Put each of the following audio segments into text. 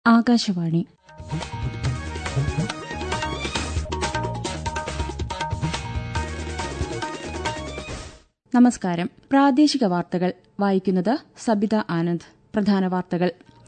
ആകാശവാണി നമസ്കാരം പ്രാദേശിക വാർത്തകൾ വായിക്കുന്നത് സബിത ആനന്ദ് പ്രധാന വാർത്തകൾ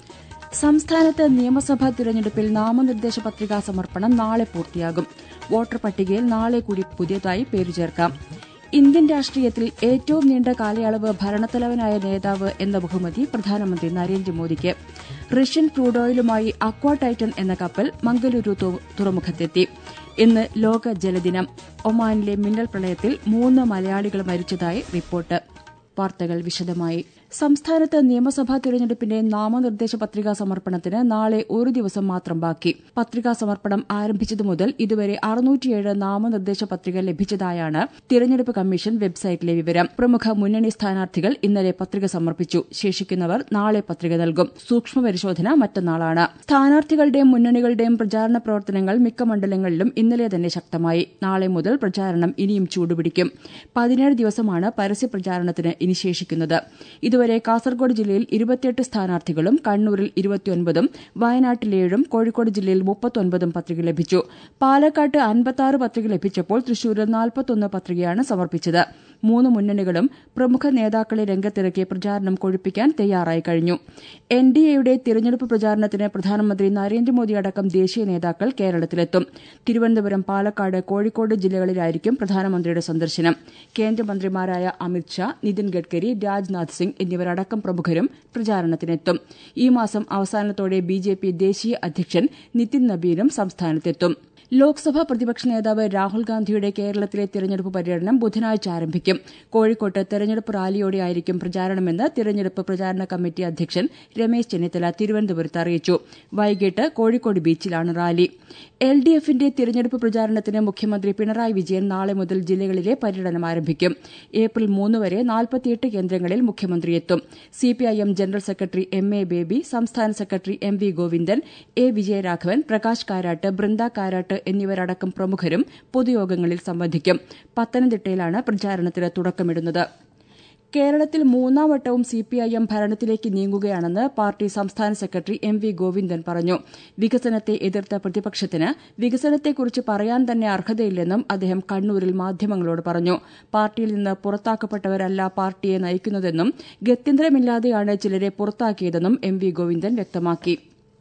സംസ്ഥാനത്ത് നിയമസഭാ തിരഞ്ഞെടുപ്പിൽ നാമനിർദ്ദേശ പത്രികാ സമർപ്പണം നാളെ പൂർത്തിയാകും വോട്ടർ പട്ടികയിൽ നാളെ കൂടി പുതിയതായി പേരു ചേർക്കാം ഇന്ത്യൻ രാഷ്ട്രീയത്തിൽ ഏറ്റവും നീണ്ട കാലയളവ് ഭരണത്തലവനായ നേതാവ് എന്ന ബഹുമതി പ്രധാനമന്ത്രി നരേന്ദ്രമോദിക്ക് റഷ്യൻ ക്രൂഡ് ഓയിലുമായി അക്വാ ടൈറ്റൻ എന്ന കപ്പൽ മംഗലൂരു തുറമുഖത്തെത്തി ഇന്ന് ലോക ജലദിനം ഒമാനിലെ മിന്നൽ പ്രളയത്തിൽ മൂന്ന് മലയാളികൾ മരിച്ചതായി റിപ്പോർട്ട് വാർത്തകൾ വിശദമായി സംസ്ഥാനത്ത് നിയമസഭാ തിരഞ്ഞെടുപ്പിന്റെ നാമനിർദ്ദേശ പത്രികാ സമർപ്പണത്തിന് നാളെ ഒരു ദിവസം മാത്രം ബാക്കി പത്രികാ സമർപ്പണം ആരംഭിച്ചതു മുതൽ ഇതുവരെ അറുന്നൂറ്റിയേഴ് നാമനിർദ്ദേശ പത്രിക ലഭിച്ചതായാണ് തിരഞ്ഞെടുപ്പ് കമ്മീഷൻ വെബ്സൈറ്റിലെ വിവരം പ്രമുഖ മുന്നണി സ്ഥാനാർത്ഥികൾ ഇന്നലെ പത്രിക സമർപ്പിച്ചു ശേഷിക്കുന്നവർ നാളെ പത്രിക നൽകും സൂക്ഷ്മ പരിശോധന മറ്റന്നാളാണ് സ്ഥാനാർത്ഥികളുടെയും മുന്നണികളുടെയും പ്രചാരണ പ്രവർത്തനങ്ങൾ മിക്ക മണ്ഡലങ്ങളിലും ഇന്നലെ തന്നെ ശക്തമായി നാളെ മുതൽ പ്രചാരണം ഇനിയും ചൂടുപിടിക്കും പതിനേഴ് ദിവസമാണ് പരസ്യ പ്രചാരണത്തിന് ഇനി ശേഷിക്കുന്നത് ഇതുവരെ കാസർഗോഡ് ജില്ലയിൽ ഇരുപത്തിയെട്ട് സ്ഥാനാർത്ഥികളും കണ്ണൂരിൽ ഇരുപത്തിയൊൻപതും വയനാട്ടിൽ ഏഴും കോഴിക്കോട് ജില്ലയിൽ മുപ്പത്തൊൻപതും പത്രിക ലഭിച്ചു പാലക്കാട്ട് അൻപത്താറ് പത്രിക ലഭിച്ചപ്പോൾ തൃശൂരിൽ നാൽപ്പത്തൊന്ന് പത്രികയാണ് സമർപ്പിച്ചത് മൂന്ന് മുന്നണികളും പ്രമുഖ നേതാക്കളെ രംഗത്തിറക്കി പ്രചാരണം കൊഴുപ്പിക്കാൻ തയ്യാറായി കഴിഞ്ഞു എൻ ഡി എയുടെ തിരഞ്ഞെടുപ്പ് പ്രചാരണത്തിന് പ്രധാനമന്ത്രി നരേന്ദ്രമോദി അടക്കം ദേശീയ നേതാക്കൾ കേരളത്തിലെത്തും തിരുവനന്തപുരം പാലക്കാട് കോഴിക്കോട് ജില്ലകളിലായിരിക്കും പ്രധാനമന്ത്രിയുടെ സന്ദർശനം കേന്ദ്രമന്ത്രിമാരായ അമിത്ഷാ നിതിൻ ഗഡ്കരി രാജ്നാഥ് സിംഗ് എന്നിവരടക്കം പ്രമുഖരും പ്രചാരണത്തിനെത്തും ഈ മാസം അവസാനത്തോടെ ബിജെപി ദേശീയ അധ്യക്ഷൻ നിതിൻ നബീനും സംസ്ഥാനത്തെത്തും ലോക്സഭാ പ്രതിപക്ഷ നേതാവ് രാഹുൽ ഗാന്ധിയുടെ കേരളത്തിലെ തെരഞ്ഞെടുപ്പ് പര്യടനം ബുധനാഴ്ച ആരംഭിക്കും കോഴിക്കോട്ട് തെരഞ്ഞെടുപ്പ് റാലിയോടെയായിരിക്കും പ്രചാരണമെന്ന് തെരഞ്ഞെടുപ്പ് പ്രചാരണ കമ്മിറ്റി അധ്യക്ഷൻ രമേശ് ചെന്നിത്തല തിരുവനന്തപുരത്ത് അറിയിച്ചു വൈകിട്ട് കോഴിക്കോട് ബീച്ചിലാണ് റാലി എൽ ഡി എഫിന്റെ തിരഞ്ഞെടുപ്പ് പ്രചാരണത്തിന് മുഖ്യമന്ത്രി പിണറായി വിജയൻ നാളെ മുതൽ ജില്ലകളിലെ പര്യടനം ആരംഭിക്കും ഏപ്രിൽ മൂന്ന് വരെ നാൽപ്പത്തിയെട്ട് കേന്ദ്രങ്ങളിൽ മുഖ്യമന്ത്രി എത്തും CPIM general secretary M A Baby സംസ്ഥാന secretary M V Govindan A Vijayaraghavan Prakash Karat Brinda Karat എന്നിവരടക്കം പ്രമുഖരും പൊതുയോഗങ്ങളിൽ സംബന്ധിക്കും പത്തനംതിട്ടയിലാണ് പ്രചാരണത്തിന് തുടക്കമിടുന്നത് കേരളത്തിൽ മൂന്നാം വട്ടവും സിപിഐഎം ഭരണത്തിലേക്ക് നീങ്ങുകയാണെന്ന് പാർട്ടി സംസ്ഥാന സെക്രട്ടറി എം വി ഗോവിന്ദൻ പറഞ്ഞു വികസനത്തെ എതിർത്ത പ്രതിപക്ഷത്തിന് വികസനത്തെക്കുറിച്ച് പറയാൻ തന്നെ അർഹതയില്ലെന്നും അദ്ദേഹം കണ്ണൂരിൽ മാധ്യമങ്ങളോട് പറഞ്ഞു പാർട്ടിയിൽ നിന്ന് പുറത്താക്കപ്പെട്ടവരല്ല പാർട്ടിയെ നയിക്കുന്നതെന്നും ഗത്യന്തരമില്ലാതെയാണ് ചിലരെ പുറത്താക്കിയതെന്നും എം വി ഗോവിന്ദൻ വ്യക്തമാക്കി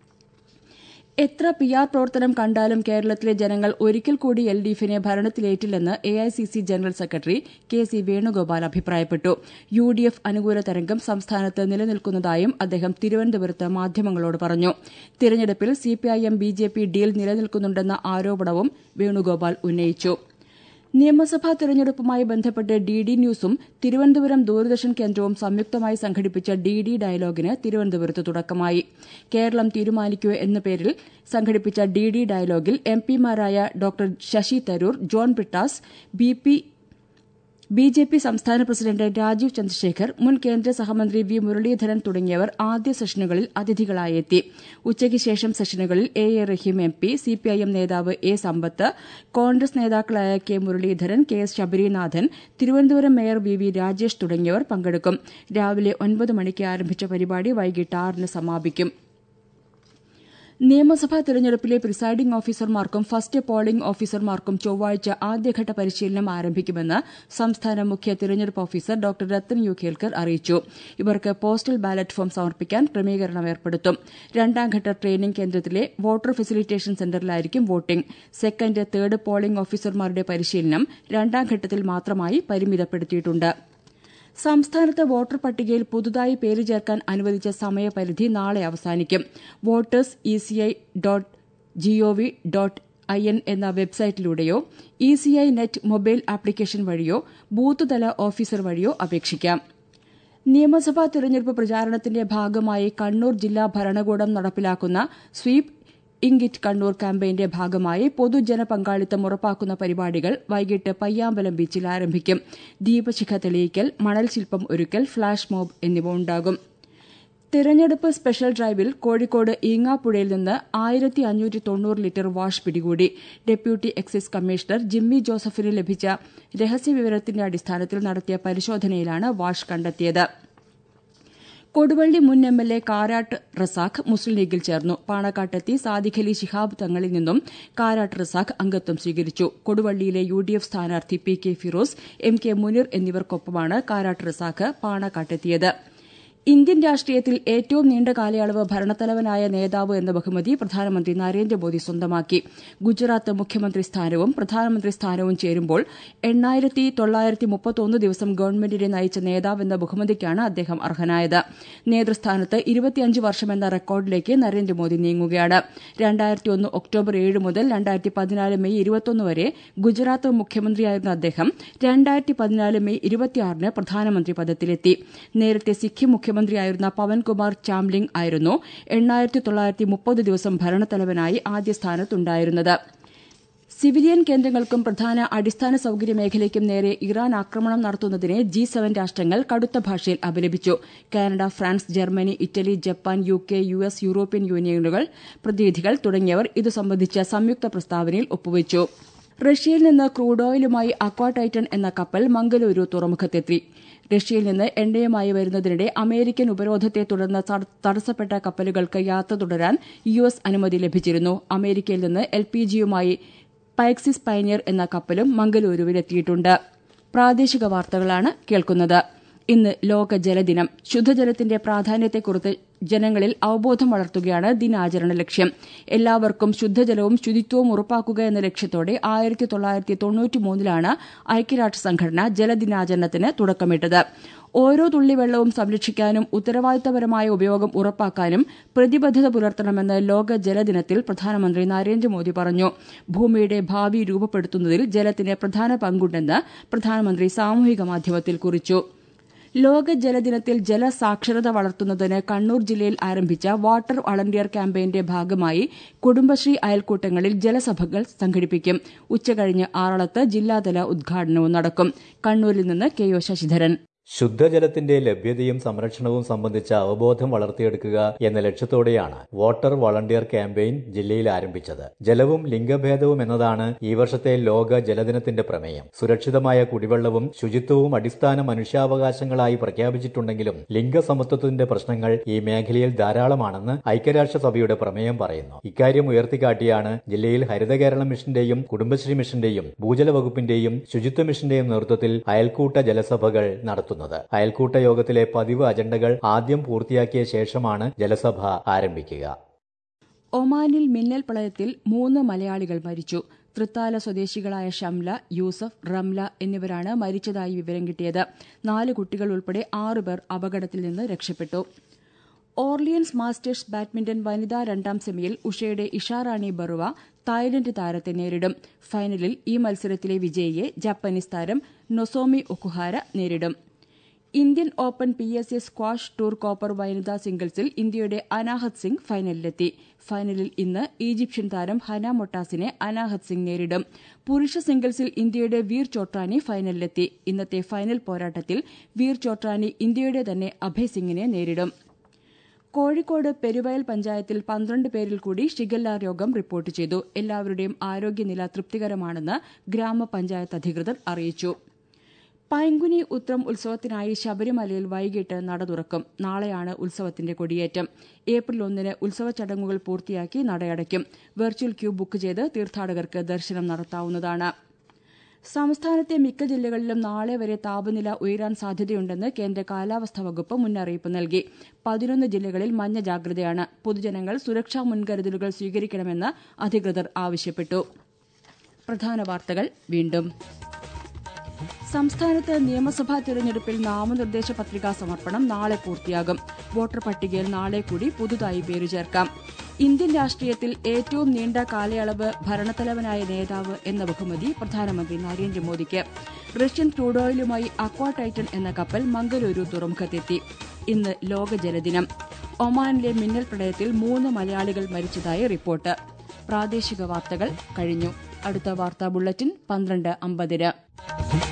എത്ര പി ആർ പ്രവർത്തനം കണ്ടാലും കേരളത്തിലെ ജനങ്ങൾ ഒരിക്കൽ കൂടി എൽ ഡി എഫിനെ ഭരണത്തിലേറ്റില്ലെന്ന് A I C C general secretary K C Venugopal അഭിപ്രായപ്പെട്ടു യു ഡി എഫ് അനുകൂല തരംഗം സംസ്ഥാനത്ത് നിലനിൽക്കുന്നതായും അദ്ദേഹം തിരുവനന്തപുരത്ത് മാധ്യമങ്ങളോട് പറഞ്ഞു തിരഞ്ഞെടുപ്പിൽ CPIM B J P deal നിലനിൽക്കുന്നുണ്ടെന്ന ആരോപണവും വേണുഗോപാൽ ഉന്നയിച്ചു നിയമസഭാ തെരഞ്ഞെടുപ്പുമായി ബന്ധപ്പെട്ട് ഡി ഡി ന്യൂസും തിരുവനന്തപുരം ദൂരദർശൻ കേന്ദ്രവും സംയുക്തമായി സംഘടിപ്പിച്ച ഡി ഡി ഡയലോഗിന് തിരുവനന്തപുരത്ത് തുടക്കമായി കേരളം തീരുമാനിക്കൂ എന്ന പേരിൽ സംഘടിപ്പിച്ച ഡി ഡി ഡയലോഗിൽ എം പിമാരായ doctor Shashi Tharoor John Brittas B P B J P സംസ്ഥാന പ്രസിഡന്റ് രാജീവ് ചന്ദ്രശേഖർ മുൻ കേന്ദ്ര സഹമന്ത്രി വി മുരളീധരൻ തുടങ്ങിയവർ ആദ്യ സെഷനുകളിൽ അതിഥികളായി എത്തി ഉച്ചയ്ക്ക് ശേഷം സെഷനുകളിൽ A A Rahim M P CPIM നേതാവ് എ സമ്പത്ത് കോൺഗ്രസ് നേതാക്കളായ K Muraleedharan K S Sabarinathan Thiruvananthapuram mayor V V Rajesh തുടങ്ങിയവർ പങ്കെടുക്കും രാവിലെ ഒൻപത് മണിക്ക് ആരംഭിച്ച പരിപാടി വൈകിട്ട് ആറിന് സമാപിക്കും നിയമസഭാ തെരഞ്ഞെടുപ്പിലെ പ്രിസൈഡിംഗ് ഓഫീസർമാർക്കും ഫസ്റ്റ് പോളിംഗ് ഓഫീസർമാർക്കും ചൊവ്വാഴ്ച ആദ്യഘട്ട പരിശീലനം ആരംഭിക്കുമെന്ന് സംസ്ഥാന മുഖ്യ തെരഞ്ഞെടുപ്പ് officer doctor Rathan U Kelkar അറിയിച്ചു ഇവർക്ക് പോസ്റ്റൽ ബാലറ്റ് ഫോം സമർപ്പിക്കാൻ ക്രമീകരണം ഏർപ്പെടുത്തും രണ്ടാംഘട്ട ട്രെയിനിംഗ് കേന്ദ്രത്തിലെ വോട്ടർ ഫെസിലിറ്റേഷൻ സെന്ററിലായിരിക്കും വോട്ടിംഗ് സെക്കൻഡ് തേർഡ് പോളിംഗ് ഓഫീസർമാരുടെ പരിശീലനം രണ്ടാംഘട്ടത്തിൽ മാത്രമായി പരിമിതപ്പെടുത്തിയിട്ടുണ്ട് സംസ്ഥാനത്ത് വോട്ടർ പട്ടികയിൽ പുതുതായി പേര് ചേർക്കാൻ അനുവദിച്ച സമയപരിധി നാളെ അവസാനിക്കും voters E C I dot G O V dot I N എന്ന വെബ്സൈറ്റിലൂടെയോ E C I net mobile application വഴിയോ ബൂത്ത് തല ഓഫീസർ വഴിയോ അപേക്ഷിക്കാം നിയമസഭാ തെരഞ്ഞെടുപ്പ് പ്രചാരണത്തിന്റെ ഭാഗമായി കണ്ണൂർ ജില്ലാ ഭരണകൂടം നടപ്പിലാക്കുന്ന സ്വീപ് ഇംഗിറ്റ് കണ്ണൂർ ക്യാമ്പയിന്റെ ഭാഗമായി പൊതുജന പങ്കാളിത്തം ഉറപ്പാക്കുന്ന പരിപാടികൾ വൈകിട്ട് പയ്യാമ്പലം ബീച്ചിൽ ആരംഭിക്കും ദീപശിഖ തെളിയിക്കൽ മണൽ ശില്പം ഒരുക്കൽ ഫ്ളാഷ് മോബ് എന്നിവ ഉണ്ടാകും തിരഞ്ഞെടുപ്പ് സ്പെഷ്യൽ ഡ്രൈവിൽ കോഴിക്കോട് ഈങ്ങാപ്പുഴയിൽ നിന്ന് ആയിരത്തി അഞ്ഞൂറ്റി തൊണ്ണൂറ് ലിറ്റർ വാഷ് പിടികൂടി ഡെപ്യൂട്ടി എക്സൈസ് കമ്മീഷണർ ജിമ്മി ജോസഫിന് ലഭിച്ച രഹസ്യവിവരത്തിന്റെ അടിസ്ഥാനത്തിൽ നടത്തിയ പരിശോധനയിലാണ് വാഷ് കണ്ടെത്തിയത് കൊടുവള്ളി മുൻ M L A Karat Razak Muslim ലീഗിൽ ചേർന്നു പാണക്കാട്ടെത്തി സാദിഖലി ശിഹാബ് തങ്ങളിൽ നിന്നും കാരാട്ട് റസാഖ് അംഗത്വം സ്വീകരിച്ചു കൊടുവള്ളിയിലെ യു ഡി എഫ് സ്ഥാനാർത്ഥി P K Firoz M K Muneer എന്നിവർക്കൊപ്പമാണ് കാരാട്ട് റസാഖ് പാണക്കാട്ടെത്തിയത് ഇന്ത്യൻ രാഷ്ട്രീയത്തിൽ ഏറ്റവും നീണ്ട കാലയളവ് ഭരണത്തലവനായ നേതാവ് എന്ന ബഹുമതി പ്രധാനമന്ത്രി നരേന്ദ്രമോദി സ്വന്തമാക്കി ഗുജറാത്ത് മുഖ്യമന്ത്രി സ്ഥാനവും പ്രധാനമന്ത്രി സ്ഥാനവും ചേരുമ്പോൾ എണ്ണായിരത്തി തൊള്ളായിരത്തി മുപ്പത്തൊന്ന് ദിവസം ഗവൺമെന്റിനെ നയിച്ച നേതാവെന്ന ബഹുമതിക്കാണ് അദ്ദേഹം അർഹനായത് നേതൃസ്ഥാനത്ത് ഇരുപത്തിയഞ്ച് വർഷമെന്ന റെക്കോർഡിലേക്ക് നരേന്ദ്രമോദി നീങ്ങുകയാണ് രണ്ടായിരത്തി ഒന്ന് ഒക്ടോബർ ഏഴ് മുതൽ രണ്ടായിരത്തി പതിനാല് മെയ് ഇരുപത്തൊന്ന് വരെ ഗുജറാത്ത് മുഖ്യമന്ത്രിയായിരുന്ന അദ്ദേഹം രണ്ടായിരത്തി പതിനാല് മെയ് ഇരുപത്തിയാറിന് പ്രധാനമന്ത്രി പദത്തിലെത്തി നേരത്തെ സിക്കിം മുഖ്യമന്ത്രിയായിരുന്ന പവൻകുമാർ ചാംലിംഗ് ആയിരുന്നു എണ്ണായിരത്തി തൊള്ളായിരത്തി മുപ്പത് ദിവസം ഭരണത്തലവനായി ആദ്യ സ്ഥാനത്തുണ്ടായിരുന്നത് സിവിലിയൻ കേന്ദ്രങ്ങൾക്കും പ്രധാന അടിസ്ഥാന സൌകര്യ മേഖലയ്ക്കും നേരെ ഇറാൻ ആക്രമണം നടത്തുന്നതിനെ ജി സെവൻ രാഷ്ട്രങ്ങൾ കടുത്ത ഭാഷയിൽ അപലപിച്ചു Canada France Germany Italy Japan U K U S European യൂണിയനുകൾ പ്രതിനിധികൾ തുടങ്ങിയവർ ഇതു സംബന്ധിച്ച സംയുക്ത പ്രസ്താവനയിൽ ഒപ്പുവച്ചു റഷ്യയിൽ നിന്ന് ക്രൂഡ് ഓയിലുമായി അക്വാടൈറ്റൻ എന്ന കപ്പൽ മംഗലൂരു തുറമുഖത്തെത്തി റഷ്യയിൽ നിന്ന് എണ്ണയുമായി വരുന്നതിനിടെ അമേരിക്കൻ ഉപരോധത്തെ തുടർന്ന് തടസ്സപ്പെട്ട കപ്പലുകൾക്ക് യാത്ര തുടരാൻ യു എസ് അനുമതി ലഭിച്ചിരുന്നു അമേരിക്കയിൽ നിന്ന് എൽ പി ജിയുമായി പൈക്സിസ് പൈനിയർ എന്ന കപ്പലും മംഗലൂരുവിലെത്തിയിട്ടുണ്ട് പ്രാദേശിക വാർത്തകളാണ് കേൾക്കുന്നത് ഇന്ന് ലോക ജലദിനം ശുദ്ധജലത്തിന്റെ പ്രാധാന്യത്തെക്കുറിച്ച് ജനങ്ങളിൽ അവബോധം വളർത്തുകയാണ് ദിനാചരണ ലക്ഷ്യം എല്ലാവർക്കും ശുദ്ധജലവും ശുചിത്വവും ഉറപ്പാക്കുക എന്ന ലക്ഷ്യത്തോടെ ആയിരത്തി തൊള്ളായിരത്തി തൊണ്ണൂറ്റിമൂന്നിലാണ് ഐക്യരാഷ്ട്ര സംഘടന ജലദിനാചരണത്തിന് തുടക്കമിട്ടത് ഓരോ തുള്ളി വെള്ളവും സംരക്ഷിക്കാനും ഉത്തരവാദിത്തപരമായ ഉപയോഗം ഉറപ്പാക്കാനും പ്രതിബദ്ധത പുലർത്തണമെന്ന് ലോക ജലദിനത്തിൽ പ്രധാനമന്ത്രി നരേന്ദ്രമോദി പറഞ്ഞു ഭൂമിയുടെ ഭാവി രൂപപ്പെടുത്തുന്നതിൽ ജലത്തിന് പ്രധാന പങ്കുണ്ടെന്ന് പ്രധാനമന്ത്രി സാമൂഹിക മാധ്യമത്തിൽ കുറിച്ചു ലോക ജലദിനത്തിൽ ജലസാക്ഷരത വളർത്തുന്നതിന് കണ്ണൂർ ജില്ലയിൽ ആരംഭിച്ച വാട്ടർ വളണ്ടിയർ ക്യാമ്പയിന്റെ ഭാഗമായി കുടുംബശ്രീ അയൽക്കൂട്ടങ്ങളിൽ ജലസഭകൾ സംഘടിപ്പിക്കും ഉച്ചകഴിഞ്ഞ് ആറളത്ത് ജില്ലാതല ഉദ്ഘാടനവും നടക്കും കണ്ണൂരിൽ നിന്ന് കെ ഒ ശശിധരൻ ശുദ്ധജലത്തിന്റെ ലഭ്യതയും സംരക്ഷണവും സംബന്ധിച്ച അവബോധം വളർത്തിയെടുക്കുക എന്ന ലക്ഷ്യത്തോടെയാണ് വാട്ടർ വളണ്ടിയർ ക്യാമ്പയിൻ ജില്ലയിൽ ആരംഭിച്ചത് ജലവും ലിംഗഭേദവും എന്നതാണ് ഈ വർഷത്തെ ലോക ജലദിനത്തിന്റെ പ്രമേയം സുരക്ഷിതമായ കുടിവെള്ളവും ശുചിത്വവും അടിസ്ഥാന മനുഷ്യാവകാശങ്ങളായി പ്രഖ്യാപിച്ചിട്ടുണ്ടെങ്കിലും ലിംഗസമത്വത്തിന്റെ പ്രശ്നങ്ങൾ ഈ മേഖലയിൽ ധാരാളമാണെന്ന് ഐക്യരാഷ്ട്രസഭയുടെ പ്രമേയം പറയുന്നു ഇക്കാര്യം ഉയർത്തിക്കാട്ടിയാണ് ജില്ലയിൽ ഹരിത കേരളം മിഷന്റെയും കുടുംബശ്രീ മിഷന്റെയും ഭൂജല വകുപ്പിന്റെയും ശുചിത്വ മിഷന്റെയും നേതൃത്വത്തിൽ അയൽക്കൂട്ട ജലസഭകൾ നടത്തുന്നത് നടത്തുന്നത് അയൽക്കൂട്ട യോഗത്തിലെ പതിവ് അജണ്ടകൾ ആദ്യം പൂർത്തിയാക്കിയ ശേഷമാണ് ജലസഭ ആരംഭിക്കുക ഒമാനിൽ മിന്നൽ പ്രളയത്തിൽ മൂന്ന് മലയാളികൾ മരിച്ചു തൃത്താല സ്വദേശികളായ ഷംല യൂസഫ് റംല എന്നിവരാണ് മരിച്ചതായി വിവരം കിട്ടിയത് നാല് കുട്ടികൾ ഉൾപ്പെടെ ആറുപേർ അപകടത്തിൽ നിന്ന് രക്ഷപ്പെട്ടു ഓർലിയൻസ് മാസ്റ്റേഴ്സ് ബാഡ്മിന്റൺ വനിതാ രണ്ടാം സെമിയിൽ ഉഷയുടെ ഇഷാറാണി ബറുവ തായ്ലന്റ് താരത്തെ നേരിടും ഫൈനലിൽ ഈ മത്സരത്തിലെ വിജയിയെ ജപ്പാനീസ് താരം നൊസോമി ഒക്കുഹാര നേരിടും Indian open P S A squash tour copper വനിതാ സിംഗിൾസിൽ ഇന്ത്യയുടെ അനാഹത് സിംഗ് ഫൈനലിലെത്തി ഫൈനലിൽ ഇന്ന് ഈജിപ്ഷ്യൻ താരം ഹന മൊട്ടാസിനെ അനാഹത് സിംഗ് നേരിടും പുരുഷ സിംഗിൾസിൽ ഇന്ത്യയുടെ വീർ ചോട്രാനി ഫൈനലിലെത്തി ഇന്നത്തെ ഫൈനൽ പോരാട്ടത്തിൽ വീർ ചോട്രാനി ഇന്ത്യയുടെ തന്നെ അഭയ് സിംഗിനെ നേരിടും കോഴിക്കോട് പെരുവയൽ പഞ്ചായത്തിൽ പന്ത്രണ്ട് പേരിൽ കൂടി ഷിഗല്ല രോഗം റിപ്പോർട്ട് ചെയ്തു എല്ലാവരുടെയും ആരോഗ്യനില തൃപ്തികരമാണെന്ന് ഗ്രാമപഞ്ചായത്ത് അധികൃതർ അറിയിച്ചു പൈങ്കുനി ഉത്രം ഉത്സവത്തിനായി ശബരിമലയിൽ വൈകിട്ട് നട തുറക്കും നാളെയാണ് ഉത്സവത്തിന്റെ കൊടിയേറ്റം ഏപ്രിൽ ഒന്നിന് ഉത്സവ ചടങ്ങുകൾ പൂർത്തിയാക്കി നടയടയ്ക്കും വെർച്വൽ ക്യൂ ബുക്ക് ചെയ്ത് തീർത്ഥാടകർക്ക് ദർശനം നടത്താവുന്നതാണ് സംസ്ഥാനത്തെ മിക്ക ജില്ലകളിലും നാളെ വരെ താപനില ഉയരാൻ സാധ്യതയുണ്ടെന്ന് കേന്ദ്ര കാലാവസ്ഥാ വകുപ്പ് മുന്നറിയിപ്പ് നൽകി പതിനൊന്ന് ജില്ലകളിൽ മഞ്ഞ ജാഗ്രതയാണ് പൊതുജനങ്ങൾ സുരക്ഷാ മുൻകരുതലുകൾ സ്വീകരിക്കണമെന്ന് അധികൃതർ ആവശ്യപ്പെട്ടു പ്രധാന വാർത്തകൾ വീണ്ടും സംസ്ഥാനത്ത് നിയമസഭാ തെരഞ്ഞെടുപ്പിൽ നാമനിർദ്ദേശ പത്രികാ സമർപ്പണം നാളെ പൂർത്തിയാകും വോട്ടർ പട്ടികയിൽ നാളെ കൂടി പുതുതായി പേരു ചേർക്കാം ഇന്ത്യൻ രാഷ്ട്രീയത്തിൽ ഏറ്റവും നീണ്ട കാലയളവ് ഭരണത്തലവനായ നേതാവ് എന്ന ബഹുമതി പ്രധാനമന്ത്രി നരേന്ദ്രമോദിക്ക് റഷ്യൻ ക്രൂഡ് ഓയിലുമായി അക്വാ ടൈറ്റൻ എന്ന കപ്പൽ മംഗലൂരു തുറമുഖത്തെത്തി ഇന്ന് ലോക ജലദിനം ഒമാനിലെ മിന്നൽ പ്രളയത്തിൽ മൂന്ന് മലയാളികൾ മരിച്ചതായി റിപ്പോർട്ട് പ്രാദേശിക വാർത്തകൾ കഴിഞ്ഞു അടുത്ത വാർത്താ ബുള്ളറ്റിൻ പന്ത്രണ്ട് അമ്പതിന്